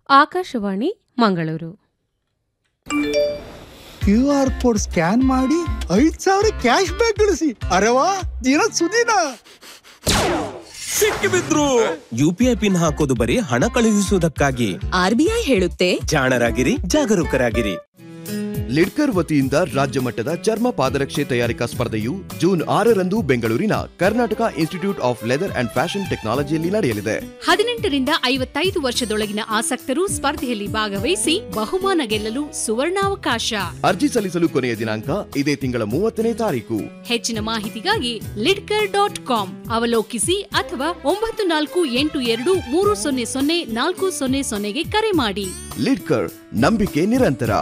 Akashvani Mangaluru Q R code scan ಮಾಡಿ ಐದ್ ಸಾವಿರ ಕ್ಯಾಶ್ ಬ್ಯಾಕ್ ಗಳಿಸಿ ಅರೆವಾ ದಿನ ಸುದಿನ ಸಿಕ್ಕಿಬಿದ್ರು ಯುಪಿಐ ಪಿನ್ ಹಾಕೋದು ಬರೀ ಹಣ ಕಳುಹಿಸುವುದಕ್ಕಾಗಿ ಆರ್ಬಿಐ ಹೇಳುತ್ತೆ ಜಾಣರಾಗಿರಿ ಜಾಗರೂಕರಾಗಿರಿ ಲಿಡ್ಕರ್ ವತಿಯಿಂದ ರಾಜ್ಯ ಮಟ್ಟದ ಚರ್ಮ ಪಾದರಕ್ಷೆ ತಯಾರಿಕಾ ಸ್ಪರ್ಧೆಯು ಜೂನ್ ಆರರಂದು ಬೆಂಗಳೂರಿನ Karnataka institute of leather and fashion ಟೆಕ್ನಾಲಜಿಯಲ್ಲಿ ನಡೆಯಲಿದೆ ಹದಿನೆಂಟರಿಂದ ಐವತ್ತೈದು ವರ್ಷದೊಳಗಿನ ಆಸಕ್ತರು ಸ್ಪರ್ಧೆಯಲ್ಲಿ ಭಾಗವಹಿಸಿ ಬಹುಮಾನ ಗೆಲ್ಲಲು ಸುವರ್ಣಾವಕಾಶ ಅರ್ಜಿ ಸಲ್ಲಿಸಲು ಕೊನೆಯ ದಿನಾಂಕ ಇದೇ ತಿಂಗಳ ಮೂವತ್ತನೇ ತಾರೀಕು ಹೆಚ್ಚಿನ ಮಾಹಿತಿಗಾಗಿ ಲಿಡ್ಕರ್ ಡಾಟ್ ಕಾಮ್ ಅವಲೋಕಿಸಿ ಅಥವಾ ಒಂಬತ್ತು ನಾಲ್ಕು ಎಂಟು ಎರಡು ಮೂರು ಸೊನ್ನೆ ಸೊನ್ನೆ ನಾಲ್ಕು ಸೊನ್ನೆ ಸೊನ್ನೆಗೆ ಕರೆ ಮಾಡಿ ಲಿಡ್ಕರ್ ನಂಬಿಕೆ ನಿರಂತರ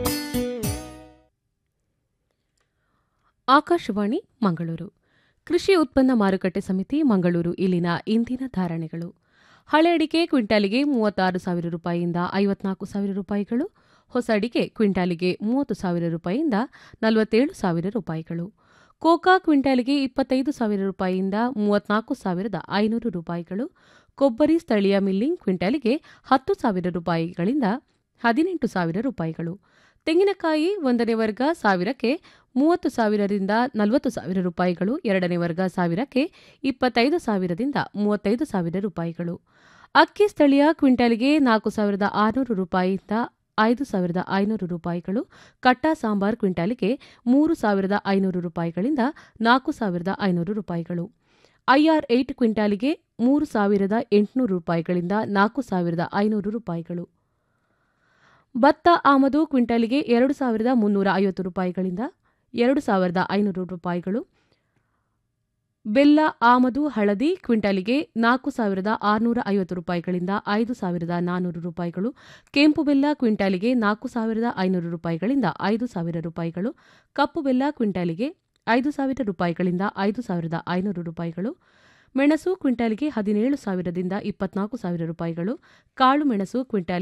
ಆಕಾಶವಾಣಿ ಮಂಗಳೂರು ಕೃಷಿ ಉತ್ಪನ್ನ ಮಾರುಕಟ್ಟೆ ಸಮಿತಿ ಮಂಗಳೂರು ಇಲ್ಲಿನ ಇಂದಿನ ಧಾರಣೆಗಳು ಹಳೆ ಅಡಿಕೆ ಕ್ವಿಂಟಾಲಿಗೆ ಮೂವತ್ತಾರು ಸಾವಿರ ರೂಪಾಯಿಯಿಂದ ಐವತ್ನಾಲ್ಕು ಸಾವಿರ ರೂಪಾಯಿಗಳು ಹೊಸ ಅಡಿಕೆ ಕ್ವಿಂಟಾಲಿಗೆ ಮೂವತ್ತು ಸಾವಿರ ರೂಪಾಯಿಯಿಂದ ನಲವತ್ತೇಳು ಸಾವಿರ ರೂಪಾಯಿಗಳು ಕೋಕಾ ಕ್ವಿಂಟಾಲಿಗೆ ಇಪ್ಪತ್ತೈದು ಸಾವಿರ ರೂಪಾಯಿಯಿಂದ ಮೂವತ್ನಾಲ್ಕು ಸಾವಿರದ ಐನೂರು ರೂಪಾಯಿಗಳು ಕೊಬ್ಬರಿ ಸ್ಥಳೀಯ ಮಿಲ್ಲಿಂಗ್ ಕ್ವಿಂಟಾಲಿಗೆ ಹತ್ತು ಸಾವಿರ ರೂಪಾಯಿಗಳಿಂದ ಹದಿನೆಂಟು ಸಾವಿರ ರೂಪಾಯಿಗಳು ತೆಂಗಿನಕಾಯಿ ಒಂದನೇ ವರ್ಗ ಸಾವಿರಕ್ಕೆ ಮೂವತ್ತು ಸಾವಿರದಿಂದ ನಲವತ್ತು ಸಾವಿರ ರೂಪಾಯಿಗಳು ಎರಡನೇ ವರ್ಗ ಸಾವಿರಕ್ಕೆ ಇಪ್ಪತ್ತೈದು ಸಾವಿರದಿಂದ ಮೂವತ್ತೈದು ಸಾವಿರ ರೂಪಾಯಿಗಳು ಅಕ್ಕಿ ಸ್ಥಳೀಯ ಕ್ವಿಂಟಾಲಿಗೆ ನಾಲ್ಕು ಸಾವಿರದ ಆರುನೂರು ರೂಪಾಯಿಯಿಂದ ಐದು ಸಾವಿರದ ಐನೂರು ರೂಪಾಯಿಗಳು ಕಟ್ಟ ಸಾಂಬಾರ್ ಕ್ವಿಂಟಾಲಿಗೆ ಮೂರು ಸಾವಿರದ ಐನೂರು ರೂಪಾಯಿಗಳಿಂದ ನಾಲ್ಕು ಸಾವಿರದ ಐನೂರು ರೂಪಾಯಿಗಳು ಐಆರ್ ಏಟ್ ಕ್ವಿಂಟಾಲಿಗೆ ಮೂರು ಸಾವಿರದ ಎಂಟುನೂರು ರೂಪಾಯಿಗಳಿಂದ ನಾಲ್ಕು ಸಾವಿರದ ಐನೂರು ರೂಪಾಯಿಗಳು ಭತ್ತ ಆಮದು ಕ್ವಿಂಟಾಲಿಗೆ ಎರಡು ಸಾವಿರದ ಮುನ್ನೂರ ಐವತ್ತು ರೂಪಾಯಿಗಳಿಂದ ಎರಡು ಸಾವಿರದ ಐನೂರು ರೂಪಾಯಿಗಳು ಬೆಲ್ಲ ಆಮದು ಹಳದಿ ಕ್ವಿಂಟಾಲಿಗೆ ನಾಲ್ಕು ಸಾವಿರದ ಆರುನೂರ ಐವತ್ತು ರೂಪಾಯಿಗಳಿಂದ ಐದು ಸಾವಿರದ ನಾನ್ನೂರು ರೂಪಾಯಿಗಳು ಕೆಂಪು ಬೆಲ್ಲ ಕ್ವಿಂಟಾಲಿಗೆ ನಾಲ್ಕು ಸಾವಿರದ ಐನೂರು ರೂಪಾಯಿಗಳಿಂದ ಐದು ಸಾವಿರ ರೂಪಾಯಿಗಳು ಕಪ್ಪು ಬೆಲ್ಲ ಕ್ವಿಂಟಾಲಿಗೆ ಐದು ಸಾವಿರ ರೂಪಾಯಿಗಳಿಂದ ಐದು ಸಾವಿರದ ಐನೂರು ರೂಪಾಯಿಗಳು ಮೆಣಸು ಕ್ವಿಂಟಾಲಿಗೆ ಹದಿನೇಳು ಸಾವಿರದಿಂದ ಇಪ್ಪತ್ನಾಲ್ಕು ಸಾವಿರ ರೂಪಾಯಿಗಳು ಕಾಳು ಮೆಣಸು ಕ್ವಿಂಟಾಲ್